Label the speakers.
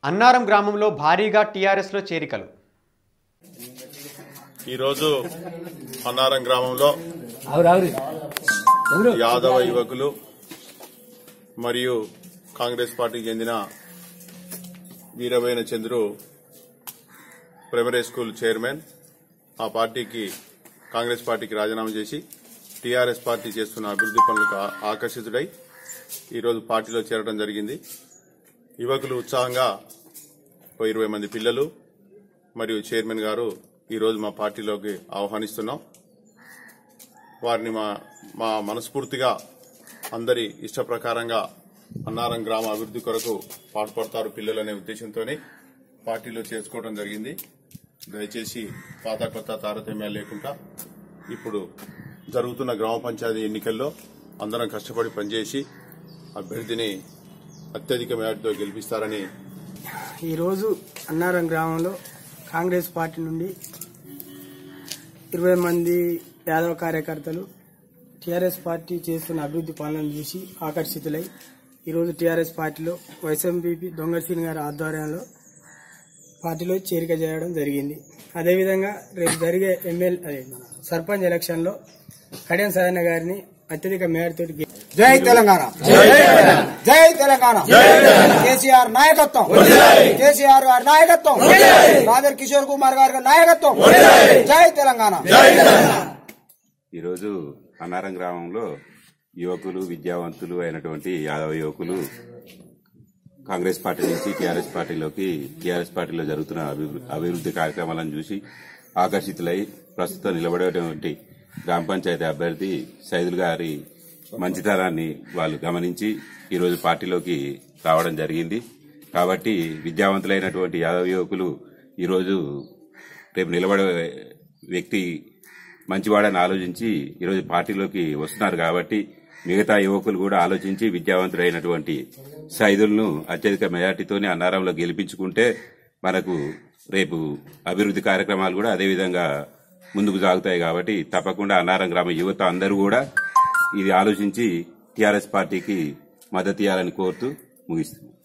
Speaker 1: అన్నారం గ్రామంలో భారీగా టీఆర్ఎస్లో చేరికలు
Speaker 2: ఈరోజు అన్నారం గ్రామంలో యాదవ యువకులు మరియు కాంగ్రెస్ పార్టీకి చెందిన వీరవైన చంద్రు ప్రైమరీ స్కూల్ చైర్మన్ ఆ పార్టీకి కాంగ్రెస్ పార్టీకి రాజీనామా చేసి టీఆర్ఎస్ పార్టీ చేస్తున్న అభివృద్ది పనులకు ఆ- ఆకర్షితుడై ఈరోజు పార్టీలో చేరడం జరిగింది యువకులు ఉత్సాహంగా ఓ ఇరవై మంది పిల్లలు మరియు చైర్మన్ గారు ఈరోజు మా పార్టీలోకి ఆహ్వానిస్తున్నాం వారిని మా మా మనస్ఫూర్తిగా అందరి ఇష్ట ప్రకారంగా అన్నారం గ్రామ అభివృద్ది కొరకు పాటుపడతారు పిల్లలనే ఉద్దేశంతోనే పార్టీలో చేర్చుకోవడం జరిగింది దయచేసి పాత కొత్త తారతమ్యాలు లేకుండా ఇప్పుడు జరుగుతున్న గ్రామ పంచాయతీ ఎన్నికల్లో అందరం కష్టపడి పనిచేసి అభ్యర్థిని అత్యధిక మేరతో గెలిపిస్తారని
Speaker 3: ఈరోజు అన్నారం గ్రామంలో కాంగ్రెస్ పార్టీ నుండి ఇరవై మంది యాదవ కార్యకర్తలు టీఆర్ఎస్ పార్టీ చేస్తున్న అభివృద్ధి పనులను చూసి ఆకర్షితులై ఈరోజు టీఆర్ఎస్ పార్టీలో వైఎస్ఎంపీపీ దొంగసీని గారి ఆధ్వర్యంలో పార్టీలో చేరిక చేయడం జరిగింది అదేవిధంగా రేపు జరిగే ఎమ్మెల్యే అదే మన సర్పంచ్ ఎలక్షన్లో కడియం సదన్న గారిని అత్యధిక మేరతో
Speaker 4: జై తెలంగాణ జై తెలంగాణ కేసీఆర్ నాయకత్వం కేసీఆర్ గారి నాయకత్వం రాజర్ కిషోర్ కుమార్ గారి నాయకత్వం జై తెలంగాణ
Speaker 5: ఈరోజు అన్నారం గ్రామంలో యువకులు విద్యావంతులు అయినటువంటి యాదవ యువకులు కాంగ్రెస్ పార్టీ నుంచి టీఆర్ఎస్ పార్టీలోకి టీఆర్ఎస్ పార్టీలో జరుగుతున్న అభివృ- అభివృద్ధి కార్యక్రమాలను చూసి ఆకర్షితులై ప్రస్తుతం నిలబడేటువంటి గ్రామ పంచాయతీ అభ్యర్థి సైదుల్ గారి మంచితనాన్ని వాళ్ళు గమనించి ఈరోజు పార్టీలోకి రావడం జరిగింది కాబట్టి విద్యావంతులైనటువంటి యాదవ యువకులు ఈరోజు రేపు నిలబడే వ్యక్తి మంచివాడని ఆలోచించి ఈరోజు పార్టీలోకి వస్తున్నారు కాబట్టి మిగతా యువకులు కూడా ఆలోచించి విద్యావంతుడైనటువంటి సైదులను అత్యధిక మెజార్టీతోనే అన్నారంలో గెలిపించుకుంటే మనకు రేపు అభివృద్ధి కార్యక్రమాలు కూడా అదేవిధంగా ముందుకు సాగుతాయి కాబట్టి తప్పకుండా అన్నారం గ్రామ యువత అందరూ కూడా ఇది ఆలోచించి టీఆర్ఎస్ పార్టీకి మద్దతు ఇవ్వాలని కోరుతూ ముగిస్తుంది